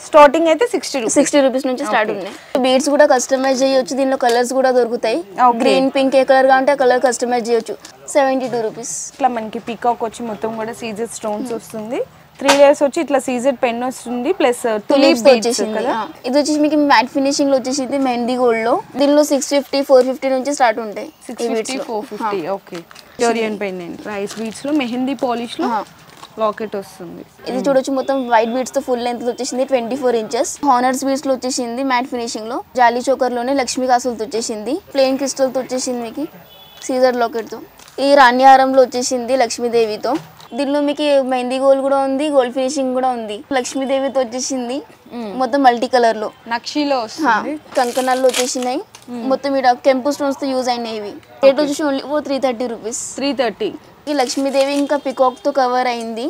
Starting అయితే sixty rupees sixty rupees నుంచి start ఉన్నాయి బీడ్స్ కూడా కస్టమైజ్ చేయొచ్చు దీనిలో కలర్స్ కూడా దొరుకుతాయి Okay. గ్రీన్ పింక్ ఏ కలర్ కావాలంటే ఆ కలర్ కస్టమైజ్ చేయొచ్చు సెవెంటీ టూ రూపీస్ ఇట్లా మనకి పీకాక్ వచ్చి మొత్తం కూడా సీజెడ్ స్టోన్స్ వస్తుంది త్రీ లేయర్స్ వచ్చి ఇట్లా సీజెడ్ పెన్ వస్తుంది ప్లస్ టులీప్ టులిప్స్ బీడ్స్ వచ్చేసింది కదా ఆ, ఇది వచ్చేసి మీకు మ్యాట్ ఫినిషింగ్ లో వచ్చేసింది మెహందీ గోల్డ్ లో దీనిలో సిక్స్ ఫిఫ్టీ ఫోర్ ఫిఫ్టీ నుంచి స్టార్ట్ ఉంటాయి సిక్స్ ఈ beads ఫిఫ్టీ లో. Four fifty okay Victorian pendant rice beads లో మెహందీ పాలిష్ లో ఆ. లాకెట్ వస్తుంది ఇది చూడొచ్చు మొత్తం వైట్ బీడ్స్ తో ఫుల్ లెంత్ వచ్చేసింది ట్వంటీ ఫోర్ ఇంచెస్ హానర్స్ బీడ్స్ లో వచ్చేసింది మ్యాట్ ఫినిషింగ్ లో జాలీ చోకర్ లోనే లక్ష్మీ కాసులతో వచ్చేసింది ప్లెయిన్ క్రిస్టల్ తో వచ్చేసింది మీకు సీజర్ లాకెట్ తో ఈ రాణ్యారంలో వచ్చేసింది లక్ష్మీదేవితో దీనిలో మీకు మెహందీ గోల్డ్ కూడా ఉంది గోల్డ్ ఫినిషింగ్ కూడా ఉంది లక్ష్మీదేవితో వచ్చేసింది మొత్తం మల్టీ కలర్ లో నక్షీలో హా, వస్తుంది కంకణాల్లో వచ్చేసినాయి మొత్తం ఇక్కడ కెంపు స్టోన్స్ తో యూజ్ అయినాయి ఇవి రేట్ వచ్చేసి ఓన్లీ ఓ three thirty rupees three thirty ఈ లక్ష్మీదేవి ఇంకా పికాక్ తో కవర్ అయింది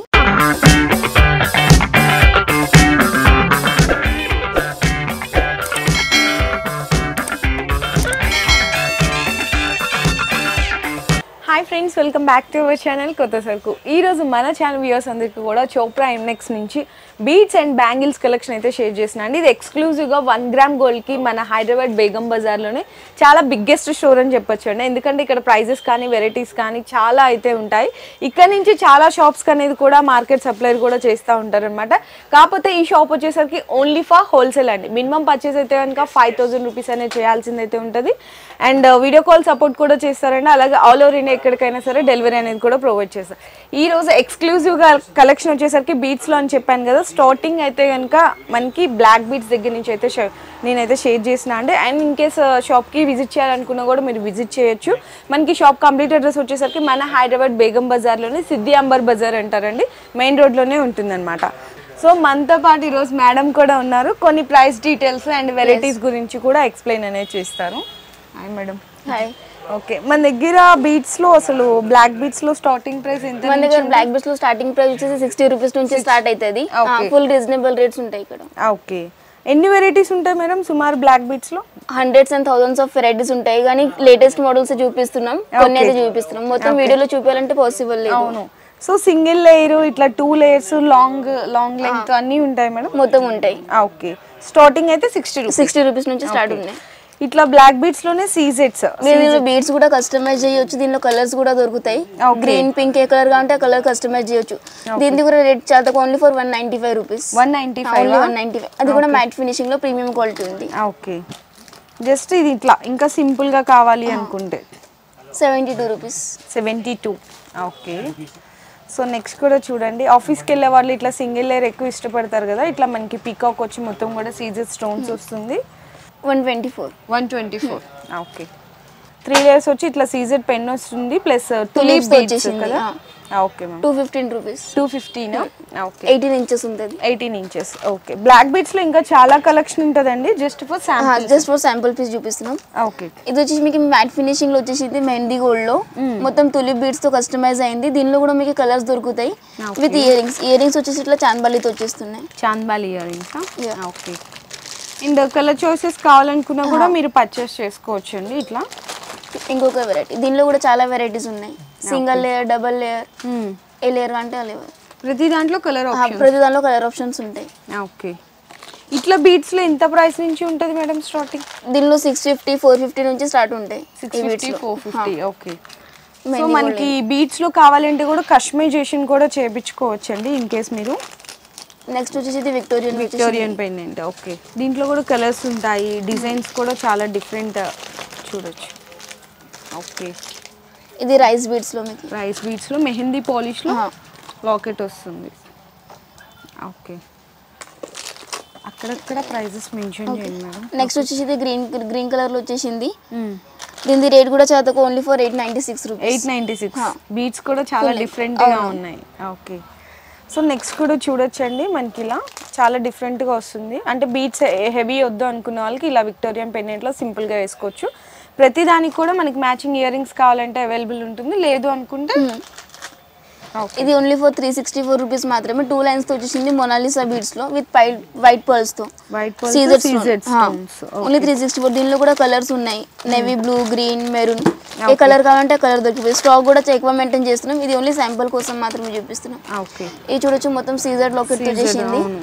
hi friends welcome back to our channel కొత్త సరుకు ఈ రోజు మన ఛానల్ వ్యూవర్స్ అందరికీ కూడా చోప్రా ఎంనెక్స్ నుంచి బీట్స్ అండ్ బ్యాంగిల్స్ కలెక్షన్ అయితే షేర్ చేసిన అండి ఇది ఎక్స్క్లూజివ్గా వన్ గ్రామ్ గోల్డ్కి మన హైదరాబాద్ బేగం బజార్లోనే చాలా బిగ్గెస్ట్ స్టోర్ అని చెప్పొచ్చు అండి ఎందుకంటే ఇక్కడ ప్రైజెస్ కానీ వెరైటీస్ కానీ చాలా అయితే ఉంటాయి ఇక్కడ నుంచి చాలా షాప్స్ అనేది కూడా మార్కెట్ సప్లైర్ కూడా చేస్తూ ఉంటారనమాట కాకపోతే ఈ షాప్ వచ్చేసరికి ఓన్లీ ఫర్ హోల్సేల్ అండి మినిమం పర్చేస్ అయితే కనుక ఫైవ్ థౌసండ్ రూపీస్ అనేది చేయాల్సింది అయితే ఉంటుంది అండ్ వీడియో కాల్ సపోర్ట్ కూడా చేస్తారండి అలాగే ఆల్ ఓవర్ ఇండియా ఎక్కడికైనా సరే డెలివరీ అనేది కూడా ప్రొవైడ్ చేస్తారు ఈ రోజు ఎక్స్క్లూజివ్గా కలెక్షన్ వచ్చేసరికి బీట్స్లో అని చెప్పాను కదా స్టార్టింగ్ అయితే కనుక మనకి బ్లాక్ బీట్స్ దగ్గర నుంచి అయితే షే- నేనైతే షేర్ చేసిన అండి అండ్ ఇన్ కేస్ షాప్కి విజిట్ చేయాలనుకున్నా కూడా మీరు విజిట్ చేయొచ్చు మనకి షాప్ కంప్లీట్ అడ్రస్ వచ్చేసరికి మన హైదరాబాద్ బేగం బజార్లోనే సిద్ధి అంబర్ బజార్ అంటారండి మెయిన్ రోడ్లోనే ఉంటుందన్నమాట సో మనతో పాటు ఈరోజు మేడం కూడా ఉన్నారు కొన్ని ప్రైస్ డీటెయిల్స్ అండ్ వెరైటీస్ గురించి కూడా ఎక్స్ప్లెయిన్ అనేది చేస్తారు హాయ్ మేడం హాయ్ ఓకే మన దగ్గర బీట్స్ లో అసలు బ్లాక్ బీట్స్ లో స్టార్టింగ్ ప్రైస్ ఎంత మన దగ్గర బ్లాక్ బెడ్స్ లో స్టార్టింగ్ ప్రైస్ వచ్చేసి సిక్స్టీ రూపీస్ నుంచి స్టార్ట్ అవుతుంది Okay. ఫుల్ రీజనబుల్ రేట్స్ ఉంటాయి ఇక్కడ ఓకే ఎన్ని వెరైటీస్ ఉంటాయి మేడం సుమారు బ్లాక్ బీట్స్ లో hundreds and thousands of varieties ఉంటాయి కానీ లేటెస్ట్ మోడల్స్ చూపిస్తున్నాం కొన్ని అయితే చూపిస్తున్నాం మొత్తం వీడియోలో చూపించాలంటే పాసిబుల్ లేదు అవును సో సింగిల్ లేయర్ ఇట్లా two layers long long length అన్నీ ఉంటాయి మేడం మొత్తం ఉంటాయి ఓకే స్టార్టింగ్ అయితే సిక్స్టీ రూపీస్ సిక్స్టీ రూపీస్ నుంచి స్టార్ట్ ఉన్నాయి ఇట్లా బ్లాక్ బీట్స్ లోనే సీజెట్స్ మీరు దీనిలో బీడ్స్ కూడా కస్టమైజ్ చేయొచ్చు దీనిలో కలర్స్ కూడా దొరుకుతాయి Okay. గ్రీన్ పింక్ ఏ కలర్ కావాలంటే ఆ కలర్ కస్టమైజ్ చేయొచ్చు దీనికి కూడా రేట్ చాలా only for one ninety five rupees one ninety five only one ninety five అది కూడా మ్యాట్ ఫినిషింగ్ లో ప్రీమియం క్వాలిటీ ఉంది ఓకే జస్ట్ ఇది ఇట్లా ఇంకా సింపుల్ గా కావాలి అనుకుంటే seventy two rupees seventy two okay so next కూడా చూడండి ఆఫీస్కి వెళ్ళే వాళ్ళు ఇట్లా సింగిల్ లేయర్ ఎక్కువ ఇష్టపడతారు కదా ఇట్లా మనకి పీకాక్ వచ్చి మొత్తం కూడా సీజర్ స్టోన్స్ వస్తుంది one twenty four one twenty four okay three layers వచ్చి ఇట్లా సీజర్ పెన్ వస్తుంది ప్లస్ Tulips టులిప్స్ వచ్చేసింది, కదా ఆ. Okay ma'am two fifteen rupees two fifteen okay eighteen inches ఉంటుంది eighteen inches okay black beads లో ఇంకా చాలా కలెక్షన్ ఉంటుందండి just for sample just for sample piece చూపిస్తున్నాం ఓకే ఇది వచ్చేసి మీకు మ్యాట్ ఫినిషింగ్ లో వచ్చేసింది మెహందీ గోల్డ్ లో మొత్తం తులిప్ బీడ్స్ తో కస్టమైజ్ అయింది దీనిలో కూడా మీకు కలర్స్ దొరుకుతాయి Okay. With earrings earrings వచ్చేసి ఇట్లా చాందబాలితో వచ్చేస్తున్నాయి chandbali earrings Yeah. Okay and colour choices కావాలనుకున్నా కూడా మీరు పర్చేస్ చేసుకోవచ్చు అండి ఇట్లా ఇంకొక వెరైటీ దీనిలో కూడా చాలా వెరైటీస్ ఉన్నాయి సింగిల్ లేయర్ డబల్ లేయర్ ఏ లేయర్ అంటే ఆ లేయర్ ప్రతి దాంట్లో కలర్ ఆప్షన్ ప్రతి దానిలో కలర్ ఆప్షన్స్ ఉంటాయి ఓకే ఇట్లా బీట్స్ లో ఎంత ప్రైస్ నుంచి ఉంటుంది మేడం స్టార్టింగ్ దీనిలో సిక్స్ ఫిఫ్టీ ఫోర్ ఫిఫ్టీ నుంచి స్టార్ట్ ఉంటాయి సిక్స్ ఈ beads ఫిఫ్టీ లో. Four fifty okay so Many మనకి బీట్స్ లో కావాలంటే కూడా కస్టమైజేషన్ కూడా చేపించుకోవచ్చు అండి ఇన్ కేస్ మీరు నెక్స్ట్ వచ్చేసి ఇది విక్టోరియన్ విక్టోరియన్ పెండెంట్ ఓకే దీంట్లో కూడా కలర్స్ ఉంటాయి డిజైన్స్ కూడా చాలా డిఫరెంట్ చూడొచ్చు ఓకే ఇది రైస్ బీడ్స్ లో మీకు రైస్ బీట్స్ లో మెహందీ పాలిష్ లో ఆహా. లాకెట్ వస్తుంది ఓకే అక్కడక్కడ ప్రైజెస్ మెన్షన్ చేయండి మేడం నెక్స్ట్ వచ్చేసి ఇది గ్రీన్ గ్రీన్ కలర్ లో వచ్చేసింది దీని రేట్ కూడా చాలా తక్కువ only for eight ninety six rupees eight ninety six హా. బీట్స్ కూడా చాలా Full డిఫరెంట్గా అవును. ఉన్నాయి ఓకే సో నెక్స్ట్ కూడా చూడొచ్చండి మనకి ఇలా చాలా డిఫరెంట్గా వస్తుంది అంటే బీట్స్ హెవీ వద్దు అనుకున్న వాళ్ళకి ఇలా విక్టోరియన్ పెన్నెంట్లో సింపుల్గా వేసుకోవచ్చు ప్రతి దానికి కూడా మనకి మ్యాచింగ్ ఇయర్ రింగ్స్ కావాలంటే అవైలబుల్ ఉంటుంది లేదు అనుకుంటే ఓకే ఇది only for three sixty four rupees మాత్రమే టూ లైన్స్ తో వచ్చేసింది మొనాలిసా బీడ్స్ లో విత్ వైట్ పర్ల్స్ తో white CZ CZ stones only three sixty four దీనిలో కూడా కలర్స్ ఉన్నాయి నేవీ బ్లూ గ్రీన్ మెరూన్ ఏ కలర్ కావాలంటే ఆ కలర్ దొరికిపోయి స్టాక్ కూడా ఎక్కువ మెయింటైన్ చేస్తున్నాం ఇది ఓన్లీ శాంపుల్ కోసం మాత్రమే చూపిస్తున్నాం ఓకే ఇది చూడొచ్చు మొత్తం సీజర్ లాకెట్ తో చేసింది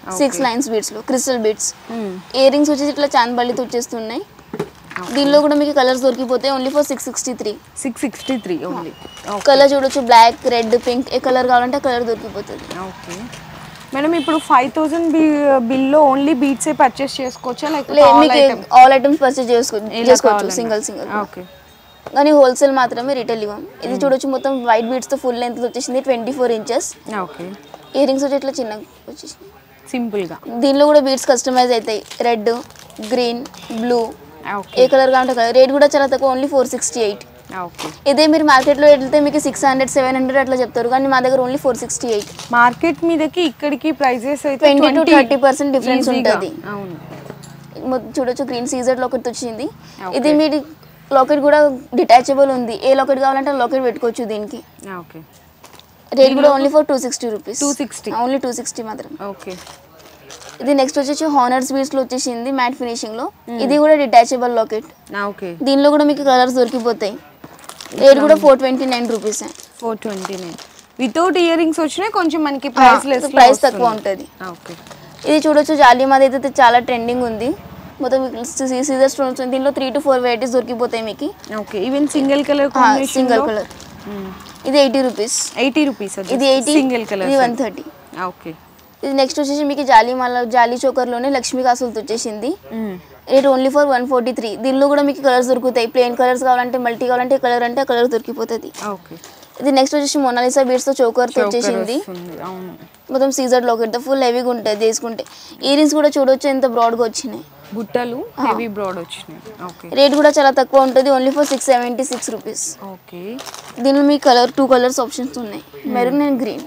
సిక్స్ లైన్స్ బీడ్స్ లో క్రిస్టల్ బీడ్స్ ఇయర్ రింగ్స్ వచ్చేసి ఇట్లా చాందబల్లితో వచ్చేస్తున్నాయి దీనిలో కూడా మీకు కలర్స్ దొరికిపోతాయి only for six sixty three six sixty three only colour చూడొచ్చు బ్లాక్ రెడ్ పింక్ ఏ కలర్ కావాలంటే ఆ కలర్ దొరికిపోతుంది ఓకే మేడం ఇప్పుడు ఫైవ్ థౌసండ్ బి బిల్లో ఓన్లీ బీట్సే పర్చేస్ చేసుకోవచ్చా లేదు లేకపోతే మీకు ఆల్ ఐటమ్స్ పర్చేస్ చేసుకో చేసుకోవచ్చు సింగిల్ సింగిల్ ఓకే కానీ హోల్సేల్ మాత్రమే రిటైల్ ఇవ్వం ఇది చూడొచ్చు మొత్తం వైట్ బీడ్స్ తో ఫుల్ లెంత్ వచ్చేసింది twenty four inches okay earrings వచ్చి ఇట్లా చిన్నగా వచ్చేసి సింపుల్గా దీనిలో కూడా బీడ్స్ కస్టమైజ్ అవుతాయి రెడ్ గ్రీన్ బ్లూ ఓకే ఏ కలర్ కావాలంటే కలర్ రేట్ కూడా చాలా తక్కువ only four sixty eight okay ఇదే మీరు మార్కెట్లో వెళ్తే మీకు సిక్స్ హండ్రెడ్ సెవెన్ హండ్రెడ్ అట్లా చెప్తారు కానీ మా దగ్గర only four sixty eight market మీదకి ఇక్కడికి ప్రైజెస్ అయితే twenty to 20 thirty percent difference ఈజీగా. ఉంటుంది అవును మొ- చూడొచ్చు గ్రీన్ సీజర్ లాకెట్ వచ్చింది ఇది మీరు లాకెట్ కూడా డిటాచబుల్ ఉంది ఏ లాకెట్ కావాలంటే లాకెట్ పెట్టుకోవచ్చు దీనికి ఓకే రేట్ కూడా only for two sixty rupees 260. Only two sixty మాత్రం ఓకే ఇది నెక్స్ట్ వచ్చేసి హానర్స్ బీడ్స్ లో వచ్చేసింది మ్యాట్ ఫినిషింగ్ లో ఇది కూడా డిటాచబుల్ లాకెట్ ఓకే దీనిలో కూడా మీకు కలర్స్ దొరికిపోతాయి రేట్ కూడా four twenty nine rupees four twenty nine without earrings వచ్చినాయి కొంచెం మనకి ప్రైస్ లెస్ ప్రైస్ తక్కువ ఉంటుంది ఓకే ఇది చూడొచ్చు జాలీ మాది అయితే చాలా ట్రెండింగ్ ఉంది మొత్తం సీజర్ స్టోన్స్ దీనిలో త్రీ టు ఫోర్ వెరైటీస్ దొరికిపోతాయి మీకు okay even single colour single colour ఇది ఎయిటీ రూపీస్ ఎయిటీ రూపీస్ ఇది ఎయిటీ సింగిల్ కలర్ ఇది వన్ థర్టీ ఓకే ఇది నెక్స్ట్ వచ్చేసి మీకు జాలీ మాల జాలీ చోకర్లోనే లక్ష్మీ కాసులతో వచ్చేసింది rate only for one forty three దీనిలో కూడా మీకు కలర్స్ దొరుకుతాయి ప్లెయిన్ కలర్స్ కావాలంటే మల్టీ కావాలంటే కలర్ అంటే కలర్ దొరికిపోతుంది ఓకే ఇది నెక్స్ట్ వచ్చేసి మొనాలిసా బీడ్స్ తో చోకర్తో వచ్చేసింది అవును మొత్తం సీజర్ లాకెట్ ఫుల్ హెవీగా ఉంటుంది తీసుకుంటే ఇయర్ రింగ్స్ కూడా చూడొచ్చు ఎంత బ్రాడ్గా వచ్చినాయి బుట్టలు హెవీ బ్రాడ్ వచ్చినాయి ఓకే రేట్ కూడా చాలా తక్కువ ఉంటుంది only for six seventy six rupees okay దీనిలో మీ కలర్ టూ కలర్స్ ఆప్షన్స్ ఉన్నాయి maroon and green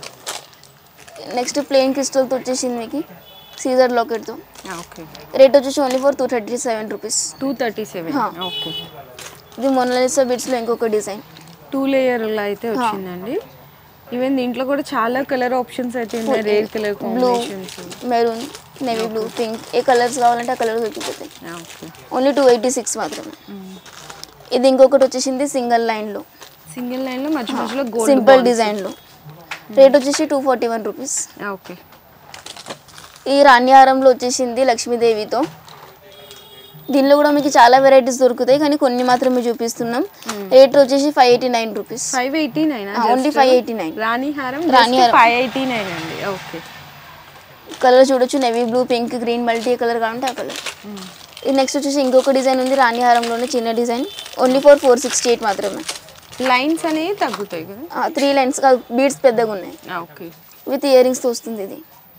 next plain క్రిస్టల్తో వచ్చేసింది మీకు సీజర్ లాకెట్తో ఓకే రేట్ వచ్చేసి only for two thirty seven rupees two thirty seven హా. ఓకే ఇది మొనాలిసా బిట్స్లో ఇంకొక డిజైన్ టూ లేయర్లో అయితే వచ్చిందండి ఈవెన్ దీంట్లో కూడా చాలా కలర్ ఆప్షన్స్ అయితే ఉన్నాయి rare colour blue combinations maroon navy blue pink ఏ కలర్స్ కావాలంటే ఆ కలర్ దొరికిపోతాయి okay only two eighty six మాత్రమే ఇది ఇంకొకటి వచ్చేసింది సింగిల్ లైన్లో సింగిల్ లైన్లో మధ్య మధ్యలో గోల్డ్ సింపుల్ డిజైన్లో రేట్ వచ్చేసి two forty one rupees okay ఈ రాణ్యారంలో వచ్చేసింది లక్ష్మీదేవితో దీనిలో కూడా మీకు చాలా వెరైటీస్ దొరుకుతాయి కానీ కొన్ని మాత్రమే చూపిస్తున్నాం రేట్ వచ్చేసి five eighty nine rupees five eighty nine only five eighty nine రాణి హారం రాణి హారం. ఫైవ్ ఎయిటీ నైన్ అండి ఓకే కలర్ చూడొచ్చు navy blue pink green multi colour కావాలంటే ఆ కలర్ ఇది నెక్స్ట్ వచ్చేసి ఇంకొక డిజైన్ ఉంది రాణిహారంలోనే చిన్న design only for four sixty eight మాత్రమే లైన్స్ అనేవి తగ్గుతాయి కదా త్రీ లైన్స్ బీడ్స్ పెద్దగా ఉన్నాయి ఓకే విత్ ఇయర్ రింగ్స్తో వస్తుంది ఇది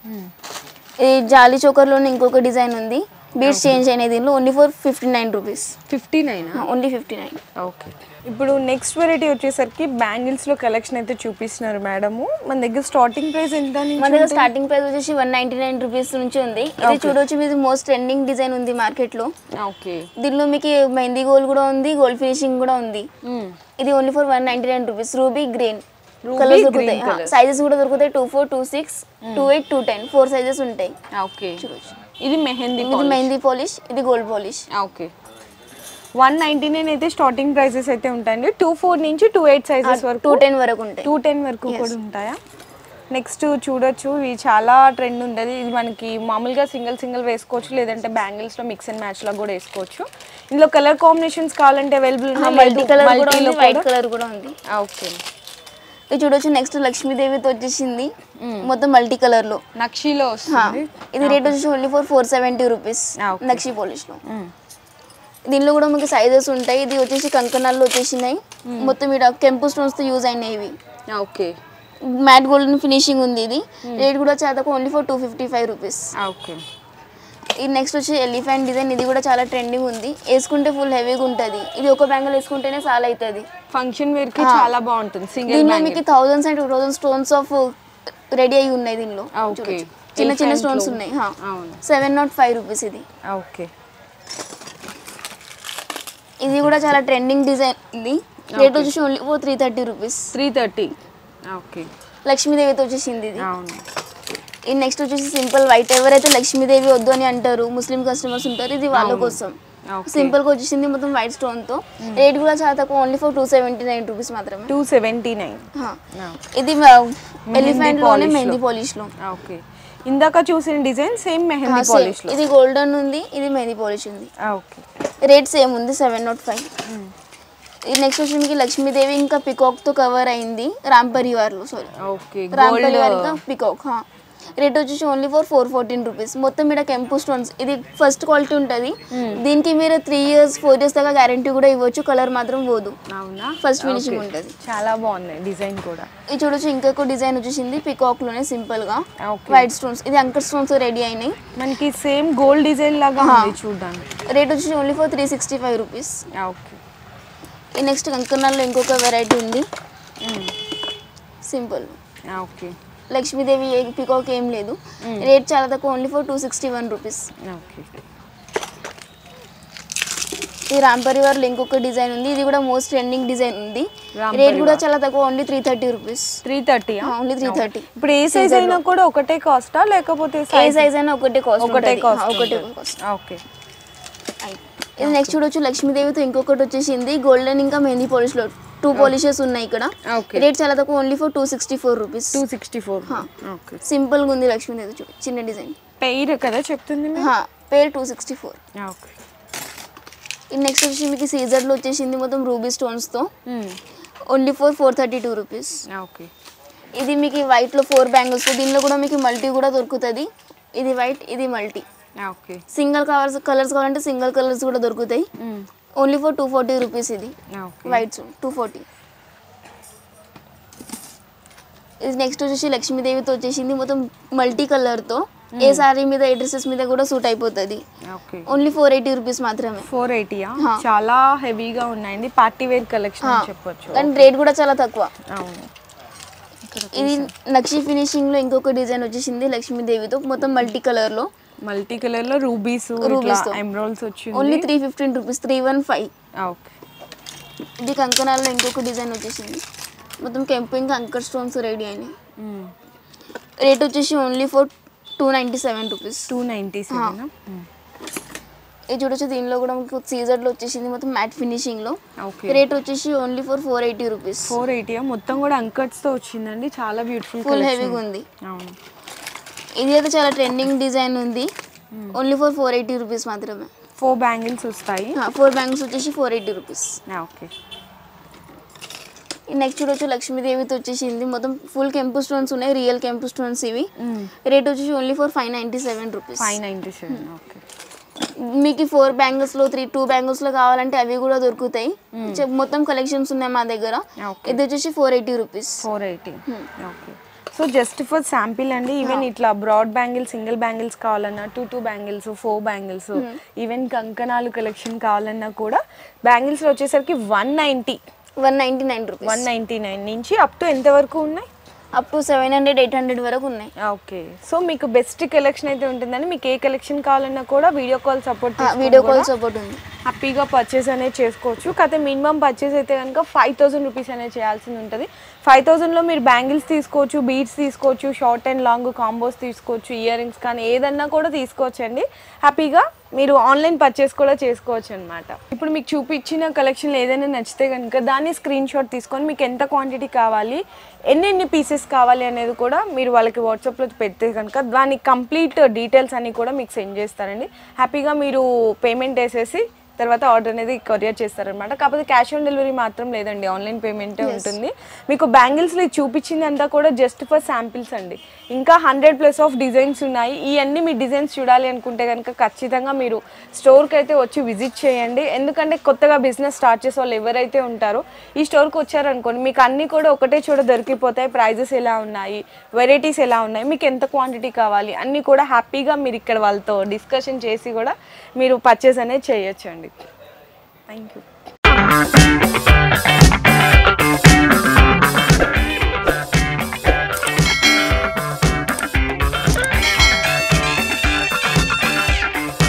ఈ జాలీ చోకర్లోనే ఇంకొక డిజైన్ ఉంది బీడ్స్ చేంజ్ అయినాయి దీనిలో only for fifty nine rupees fifty nine only fifty nine okay ఇప్పుడు నెక్స్ట్ వెరైటీ వచ్చేసరికి బ్యాంగిల్స్ లో కలెక్షన్ అయితే చూపిస్తున్నారు మేడము మన దగ్గర స్టార్టింగ్ ప్రైస్ ఎంత నుంచి మన దగ్గర స్టార్టింగ్ ప్రైస్ వచ్చేసి వన్ నైన్టీ నైన్ రూపీస్ నుంచి ఉంది ఇది చూడొచ్చు మీది మోస్ట్ ట్రెండింగ్ డిజైన్ ఉంది మార్కెట్లో ఓకే దీనిలో మీకు మెహందీ గోల్డ్ కూడా ఉంది గోల్డ్ ఫినిషింగ్ కూడా ఉంది ఇది only for one ninety nine rupees ruby green Ruby colours green దొరుకుతాయి colours. సైజెస్ కూడా దొరుకుతాయి two four two six two eight two ten four sizes ఉంటాయి ఓకే చూడొచ్చు ఇది మెహందీ ఇది మెహందీ పాలిష్ ఇది gold polish okay one ninety nine అయితే starting prices అయితే ఉంటాయండి టూ ఫోర్ నుంచి టూ ఎయిట్ సైజెస్ వరకు టూ టెన్ వరకు ఉంటాయి టూ టెన్ వరకు కూడా ఉంటాయా నెక్స్ట్ చూడొచ్చు ఇవి చాలా ట్రెండ్ ఉంటుంది ఇది మనకి మామూలుగా సింగిల్ సింగిల్ వేసుకోవచ్చు లేదంటే బ్యాంగిల్స్లో మిక్స్ అండ్ మ్యాచ్ లాగా కూడా వేసుకోవచ్చు ఇందులో కలర్ కాంబినేషన్స్ కావాలంటే అవైలబుల్ మల్టీ కలర్ కూడా ఉంది వైట్ కలర్ కూడా ఉంది ఓకే ఇది చూడొచ్చు నెక్స్ట్ లక్ష్మీదేవితో వచ్చేసింది మొత్తం మల్టీ కలర్ లో నక్షీలో హా. వస్తుంది ఇది రేట్ వచ్చేసి only for four seventy rupees Ah, okay. నక్షి పాలిష్ లో దీనిలో కూడా మీకు సైజెస్ ఉంటాయి ఇది వచ్చేసి కంకణాల్లో వచ్చేసినాయి మొత్తం ఇక్కడ కెంపు స్టోన్స్ తో యూజ్ అయినాయి ఇవి ఓకే మ్యాట్ గోల్డెన్ ఫినిషింగ్ ఉంది ఇది రేట్ కూడా చాలా తక్కువ only for two fifty five rupees okay ఇది నెక్స్ట్ వచ్చి ఎలిఫెంట్ డిజైన్ ఇది కూడా చాలా ట్రెండింగ్ ఉంది వేసుకుంటే ఫుల్ హెవీగా ఉంటుంది ఇది ఒక బ్యాంగిల్ వేసుకుంటేనే చాలా అవుతుంది ఫంక్షన్ వేర్ కి చాలా బాగుంటుంది సింగిల్ దీనిలో మీకు thousands and two thousand stones of ready అయి ఉన్నాయి దీనిలో ఓకే చూడొచ్చు. చిన్న చిన్న స్టోన్స్ ఉన్నాయి అవును సెవెన్ నాట్ ఫైవ్ రూపీస్ ఇది ఓకే ఇది కూడా చాలా ట్రెండింగ్ డిజైన్ ఉంది రేట్ వచ్చేసి ఓన్లీ ఓ three thirty rupees three thirty okay లక్ష్మీదేవితో వచ్చేసింది ఇది అవును ఇది నెక్స్ట్ వచ్చేసి సింపుల్ వైట్ ఎవరైతే లక్ష్మీదేవి వద్దు అని అంటారు ముస్లిం కస్టమర్స్ ఉంటారు ఇది వాళ్ళ కోసం ఓకే సింపుల్ గా వచ్చేసింది మొత్తం వైట్ స్టోన్ తో రేట్ కూడా చాలా తక్కువ only for two seventy nine rupees మాత్రమే టూ సెవెంటీ నైన్ హా. ఇది ఎలిఫెంట్ లోనే polish లో. మెహందీ పాలిష్ లో ఓకే ఇందాక చూసిన design same mehndi Same. Polish లో ఇది గోల్డెన్ ఉంది ఇది మెహందీ పాలిష్ ఉంది ఓకే రేట్ సేమ్ ఉంది సెవెన్ నాట్ ఫైవ్ ఇది నెక్స్ట్ వచ్చి మీకు లక్ష్మీదేవి ఇంకా పికాక్ తో కవర్ అయింది రామ్ పరివార్లో sorry okay Ram Parivar gold ఇంకా పికాక్ రేట్ వచ్చేసి only for four fourteen rupees మొత్తం మీద కెంపు స్టోన్స్ ఇది ఫస్ట్ క్వాలిటీ ఉంటుంది దీనికి మీరు త్రీ ఇయర్స్ ఫోర్ ఇయర్స్ దాకా గ్యారంటీ కూడా ఇవ్వచ్చు కలర్ మాత్రం పోదు అవునా ఫస్ట్ ఫినిషింగ్ Okay. ఉంటుంది చాలా బాగున్నాయి డిజైన్ కూడా ఇది చూడొచ్చు ఇంకొక డిజైన్ వచ్చేసింది పికాక్ లోనే సింపుల్ గా ఓకే వైట్ స్టోన్స్ ఇది అంకర్ స్టోన్స్ రెడీ అయినాయి మనకి సేమ్ గోల్డ్ డిజైన్ లాగా ఆహా. ఉంది చూడడానికి రేట్ వచ్చేసి only for three sixty five rupees okay ఈ నెక్స్ట్ కంకణాల్లో ఇంకొక వెరైటీ ఉంది సింపుల్ ఓకే లక్ష్మీదేవి ఏ పికాక్ ఏం లేదు రేట్ చాలా తక్కువ only for two sixty one rupees okay ఈ రామ్ పరివార్లో ఇంకొక డిజైన్ ఉంది ఇది కూడా మోస్ట్ ట్రెండింగ్ డిజైన్ ఉంది రామ్ రేట్ కూడా పరివార్. చాలా తక్కువ only three thirty rupees three thirty only three thirty ఇప్పుడు ఏ సైజ్ అయినా కూడా ఒకటే కాస్టా లేకపోతే ఏ సైజ్ అయినా ఒకటే కాస్ట్ ఒకటే కాస్ట్ ఒకటే కాస్ట్ ఓకే ఇది నెక్స్ట్ చూడొచ్చు లక్ష్మీదేవితో ఇంకొకటి వచ్చేసింది గోల్డెన్ ఇంకా మెహందీ పాలిష్ లో టూ పాలిషెస్ ఉన్నాయి ఇక్కడ ఓకే రేట్ చాలా తక్కువ only for two sixty four rupees two sixty four హా. ఓకే సింపుల్ గా ఉంది లక్ష్మీదేవి చూడు చిన్న డిజైన్ పెయిర్ కదా చెప్తుంది మీరు? పేరు టూ సిక్స్టీ ఫోర్ ఓకే ఇది నెక్స్ట్ వచ్చి మీకు సీజర్ లో వచ్చేసింది మొత్తం రూబీ స్టోన్స్ తో only for four thirty two rupees okay ఇది మీకు వైట్ లో ఫోర్ బ్యాంగిల్స్ దీనిలో కూడా మీకు మల్టీ కూడా దొరుకుతుంది ఇది వైట్ ఇది multi okay single colours colours కావాలంటే సింగిల్ కలర్స్ కూడా దొరుకుతాయి only for two forty rupees ఇది ఓకే వైట్స్ టూ ఫార్టీ ఇది నెక్స్ట్ వచ్చేసి లక్ష్మీదేవితో వచ్చేసింది మొత్తం మల్టీ కలర్తో ఏ సారీ మీద ఏ డ్రెస్సెస్ మీద కూడా సూట్ అయిపోతుంది okay only four eighty rupees మాత్రమే ఫోర్ ఎయిటీయా హా. చాలా హెవీగా ఉన్నాయండి పార్టీ వేర్ కలెక్షన్ అని చెప్పొచ్చు కానీ రేట్ కూడా చాలా తక్కువ అవును ఇది నక్షి ఫినిషింగ్ లో ఇంకొక డిజైన్ వచ్చేసింది లక్ష్మీదేవితో మొత్తం మల్టీ కలర్ లో మల్టీ కలర్ లో రూబీస్ Rubies తో. ఎమరాల్డ్స్ వచ్చింది only three fifteen rupees three one five okay ఇది కంకణాల్లో ఇంకొక డిజైన్ వచ్చేసింది మొత్తం కెంపు ఇంకా అంకర్ స్టోన్స్ రెడీ అయినాయి రేట్ వచ్చేసి only for two ninety seven rupees two ninety seven ఇది చూడొచ్చు దీనిలో కూడా మీకు సీజర్లో వచ్చేసింది మొత్తం మ్యాట్ ఫినిషింగ్లో ఓకే రేట్ వచ్చేసి only for four eighty rupees four ఎయిటీయా మొత్తం కూడా అంకట్స్ తో వచ్చిందండి చాలా బ్యూటిఫుల్ ఫుల్ హెవీగా ఉంది అవును ఇది అయితే చాలా ట్రెండింగ్ డిజైన్ ఉంది only for four eighty rupees మాత్రమే ఫోర్ బ్యాంగిల్స్ వస్తాయి ఫోర్ బ్యాంగ్స్ వచ్చేసి four eighty rupees okay next చూడొచ్చు లక్ష్మీదేవితో వచ్చేసింది మొత్తం ఫుల్ కెంపు స్టోన్స్ ఉన్నాయి రియల్ కెంపు స్టోన్స్ ఇవి రేట్ వచ్చేసి only for five ninety seven rupees five ninety seven okay మీకు ఫోర్ బ్యాంగిల్స్లో త్రీ టూ బ్యాంగిల్స్లో కావాలంటే అవి కూడా దొరుకుతాయి చె- మొత్తం కలెక్షన్స్ ఉన్నాయి మా దగ్గర ఓకే ఇది వచ్చేసి four eighty rupees four eighty okay so just for sample అండి ఈవెన్ ఇట్లా బ్రాడ్ బ్యాంగిల్స్ సింగిల్ బ్యాంగిల్స్ కావాలన్నా two two bangles four bangles even కంకణాలు కలెక్షన్ కావాలన్నా కూడా బ్యాంగిల్స్ వచ్చేసరికి one ninety one ninety nine rupees one ninety nine నుంచి up to ఎంత వరకు ఉన్నాయి up to seven hundred eight hundred వరకు ఉన్నాయి ఓకే సో మీకు బెస్ట్ కలెక్షన్ అయితే ఉంటుందని మీకు ఏ కలెక్షన్ కావాలన్నా కూడా video call support video call support ఉంది హ్యాపీగా పర్చేస్ అనేది చేసుకోవచ్చు కాకపోతే మినిమం పర్చేస్ అయితే కనుక ఫైవ్ థౌసండ్ రూపీస్ అనేది చేయాల్సి ఉంటుంది ఫైవ్ థౌసండ్లో మీరు బ్యాంగిల్స్ తీసుకోవచ్చు బీడ్స్ తీసుకోవచ్చు షార్ట్ అండ్ లాంగ్ కాంబోస్ తీసుకోవచ్చు ఇయర్ రింగ్స్ కానీ ఏదన్నా కూడా తీసుకోవచ్చు అండి హ్యాపీగా మీరు ఆన్లైన్ పర్చేస్ కూడా చేసుకోవచ్చు అనమాట ఇప్పుడు మీకు చూపించిన కలెక్షన్ ఏదైనా నచ్చితే కనుక దాన్ని స్క్రీన్ షాట్ తీసుకొని మీకు ఎంత క్వాంటిటీ కావాలి ఎన్నెన్ని పీసెస్ కావాలి అనేది కూడా మీరు వాళ్ళకి వాట్సాప్లో పెడితే కనుక దాని కంప్లీట్ డీటెయిల్స్ అన్ని కూడా మీకు సెండ్ చేస్తారండి హ్యాపీగా మీరు పేమెంట్ వేసేసి తర్వాత ఆర్డర్ అనేది కొరియర్ చేస్తారనమాట కాకపోతే క్యాష్ ఆన్ డెలివరీ మాత్రం లేదండి ఆన్లైన్ పేమెంటే ఉంటుంది మీకు బ్యాంగిల్స్లో చూపించిందంతా కూడా జస్ట్ ఫర్ శాంపిల్స్ అండి ఇంకా హండ్రెడ్ ప్లస్ ఆఫ్ డిజైన్స్ ఉన్నాయి ఇవన్నీ మీ డిజైన్స్ చూడాలి అనుకుంటే కనుక ఖచ్చితంగా మీరు స్టోర్కి అయితే వచ్చి విజిట్ చేయండి ఎందుకంటే కొత్తగా బిజినెస్ స్టార్ట్ చేసే వాళ్ళు ఎవరైతే ఉంటారో ఈ స్టోర్కి వచ్చారనుకోండి మీకు అన్నీ కూడా ఒకటే చోట దొరికిపోతాయి ప్రైజెస్ ఎలా ఉన్నాయి వెరైటీస్ ఎలా ఉన్నాయి మీకు ఎంత క్వాంటిటీ కావాలి అన్నీ కూడా హ్యాపీగా మీరు ఇక్కడ వాళ్ళతో డిస్కషన్ చేసి కూడా మీరు పర్చేస్ అనేది చేయొచ్చు అండి థ్యాంక్ యూ